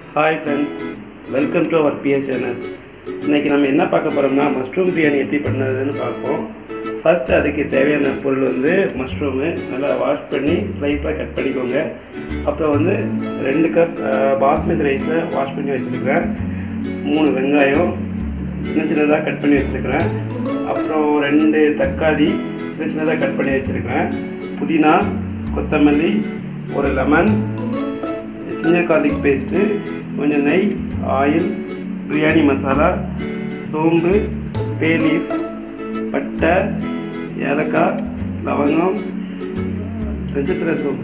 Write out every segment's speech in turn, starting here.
hi friends welcome to our P S channel இன்றைக்கி நம்ம என்ன பார்க்க போகிறோம்னா மஷ்ரூம் பிரியாணி எப்படி பண்ணுறதுன்னு பார்ப்போம் ஃபர்ஸ்ட் அதுக்கு தேவையான பொருள் வந்து மஷ்ரூமு நல்லா வாஷ் பண்ணி ஸ்லைஸாக கட் பண்ணிக்கோங்க அப்புறம் வந்து ரெண்டு கப் பாஸ்மதி ரைஸை வாஷ் பண்ணி வச்சுருக்கிறேன் மூணு வெங்காயம் சின்ன சின்னதாக கட் பண்ணி வச்சுருக்கிறேன் அப்புறம் ரெண்டு தக்காளி சின்ன சின்னதாக கட் பண்ணி வச்சுருக்கிறேன் புதினா கொத்தமல்லி ஒரு லெமன் சின்ன கார்லிக் பேஸ்ட்டு கொஞ்சம் நெய் ஆயில் பிரியாணி மசாலா சோம்பு பே லீஃப் பட்டை ஏலக்காய் லவங்கம் நட்சத்திர சோம்பு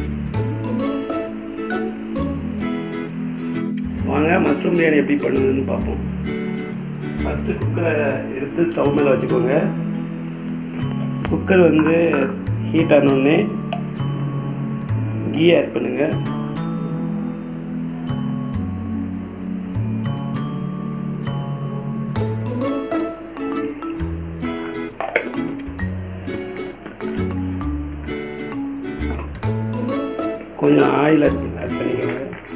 வாங்க மஷ்ரூம் பிரியாணி எப்படி பண்ணுறதுன்னு பார்ப்போம் ஃபஸ்ட்டு குக்கரை எடுத்து ஸ்டவ் மேலே வச்சுக்கோங்க குக்கர் வந்து ஹீட் ஆனோடனே கீ ஆட் பண்ணுங்கள் கொஞ்சம் ஆயில் ஆட் ஆட் பண்ணிக்கோங்க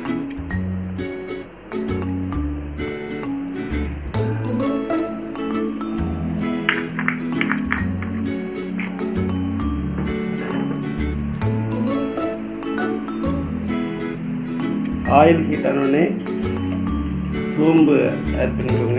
ஆயில் ஹீட் ஆனோடனே சோம்பு ஆட் பண்ணிக்கோங்க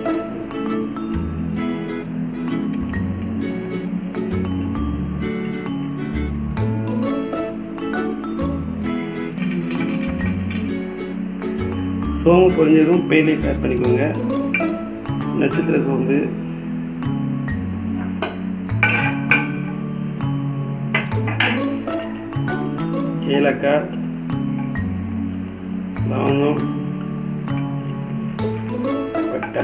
சோம்பு பொரிஞ்சதும் பேலீஃப் ஆட் பண்ணிக்கோங்க நட்சத்திர சோம்பு ஏலக்காய் லவங்கம் பட்டை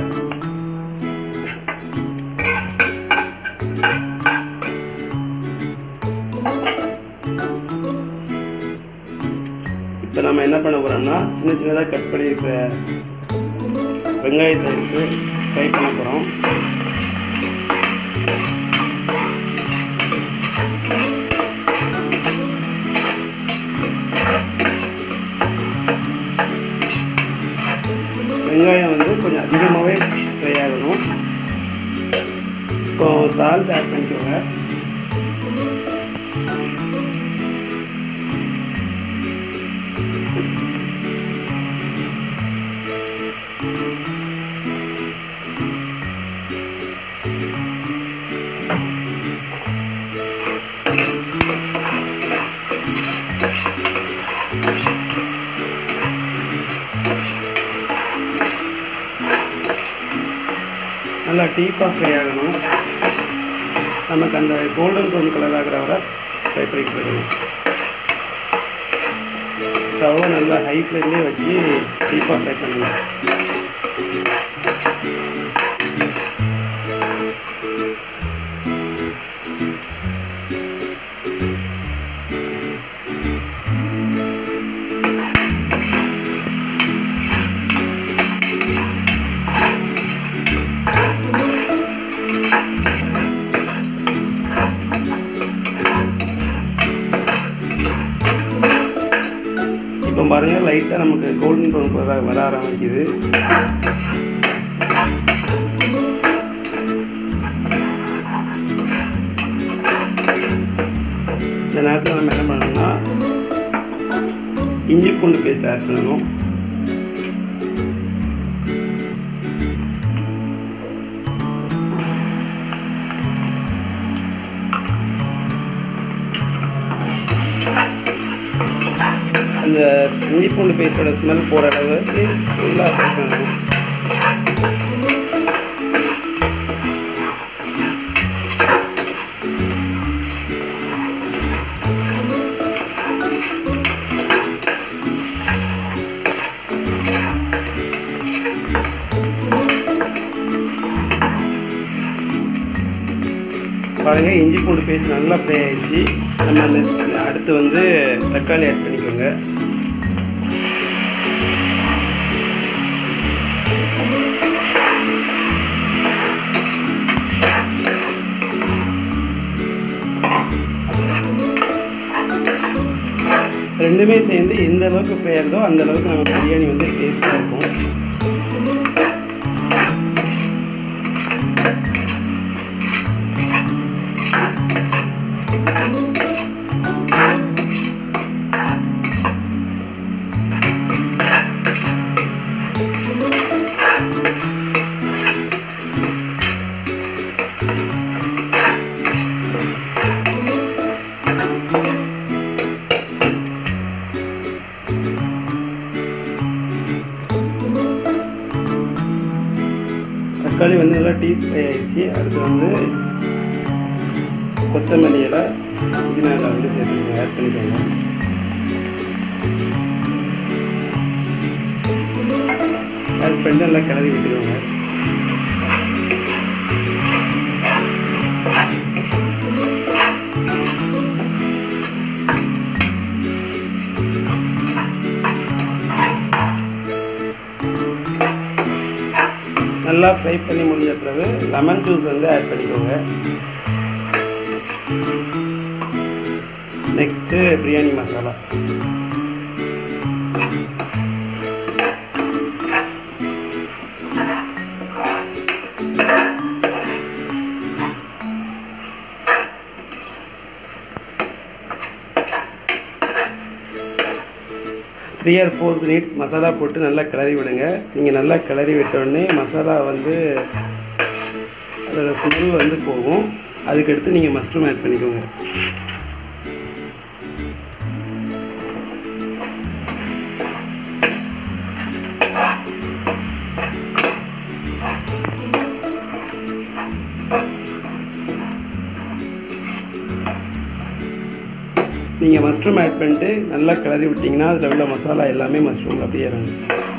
இப்போ நம்ம என்ன பண்ண போகிறோம்னா சின்ன சின்னதாக கட் பண்ணியிருக்கிற வெங்காயத்தை எடுத்து ஃப்ரை பண்ண போகிறோம் வெங்காயம் வந்து கொஞ்சம் அதிகமாகவே ஃப்ரை ஆகணும் இப்போ சால்ட் ஆட் பண்ணிக்கோங்க நல்லா டீப்பாக ஃப்ரை ஆகணும் நமக்கு அந்த கோல்டன் ப்ரௌன் கலர் ஆகிற வரை ஃப்ரை பண்ணிட்டு இருக்கணும் ஸ்டவ்வை நல்லா ஹை ஃப்ளேம்லேயே வச்சு டீப்பாக ஃப்ரை பண்ணணும் இப்போ பாருங்கள் லைட்டாக நமக்கு கோல்டன் ப்ரௌன் வர வர ஆரம்பிக்குது இந்த நேரத்தில் நம்ம என்ன பண்ணணும்னா இஞ்சி பூண்டு பேஸ்ட் ஆட் பண்ணணும் அந்த இஞ்சி பூண்டு பேஸ்டோட ஸ்மெல் போகிற அளவுக்கு ஃபுல்லாக ஃப்ரை பண்ணணும் பாருங்கள் இஞ்சி பூண்டு பேஸ்ட் நல்லா ஃப்ரை ஆயிடுச்சு நம்ம அந்த அடுத்து வந்து தக்காளி ஆட் பண்ணிக்கோங்க ரெண்டு ரெண்டுமே சேர்ந்து எந்த அளவுக்கு ஃப்ரை ஆகுதோ அந்த அளவுக்கு நம்ம பிரியாணி வந்து டேஸ்ட்டாக இருக்கும் தக்காளி வந்து நல்லா டீப் ஃப்ரை ஆயிடுச்சு அடுத்து வந்து கொத்தமல்லி இலை புதினா இலை வந்து சேர்த்துக்கோங்க ஆட் பண்ணிக்கோங்க ஆட் பண்ணிட்டு நல்லா கிளறி விட்டுக்கோங்க நல்லா ஃப்ரை பண்ணி முடிஞ்ச பிறகு லெமன் ஜூஸ் வந்து ஆட் பண்ணிக்கோங்க next biryani masala three or four minutes masala போட்டு நல்லா கிளறி விடுங்க நீங்கள் நல்லா கிளறி விட்டோடனே மசாலா வந்து அதோட ஸ்மெல் வந்து போகும் அதுக்கடுத்து நீங்கள் மஷ்ரூம் ஆட் பண்ணிக்கோங்க நீங்கள் மஷ்ரூம் ஆட் பண்ணிட்டு நல்லா கிளறி விட்டிங்கன்னா அதில் உள்ள மசாலா எல்லாமே மஷ்ரூமில் அப்படியே இறங்கும்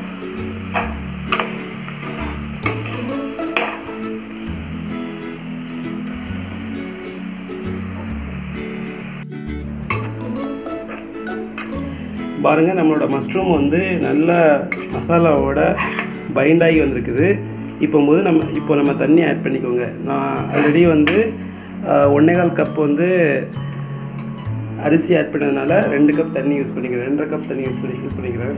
பாருங்கள் நம்மளோட மஷ்ரூம் வந்து நல்ல மசாலாவோட பைண்ட் ஆகி வந்திருக்குது இப்போ போது நம்ம இப்போ நம்ம தண்ணி ஆட் பண்ணிக்கோங்க நான் ஆல்ரெடி வந்து ஒன்றே கால் கப் வந்து அரிசி ஆட் பண்ணதுனால ரெண்டு கப் தண்ணி யூஸ் பண்ணிக்கிறேன் ரெண்டரை கப் தண்ணி யூஸ் பண்ணி யூஸ் பண்ணிக்கிறேன்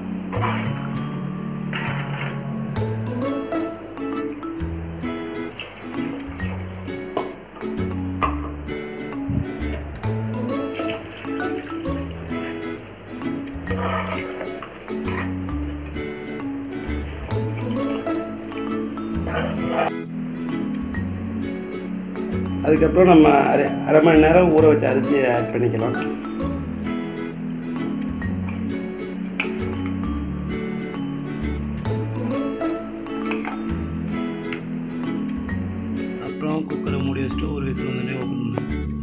அதுக்கப்புறம் நம்ம அரை அரை மணி நேரம் ஊற வச்ச அரிசியை ஆட் பண்ணிக்கலாம் அப்புறம் குக்கரை மூடி வச்சுட்டு ஒரு விசில் வந்தோடனே ஓப்பன் பண்ணுங்க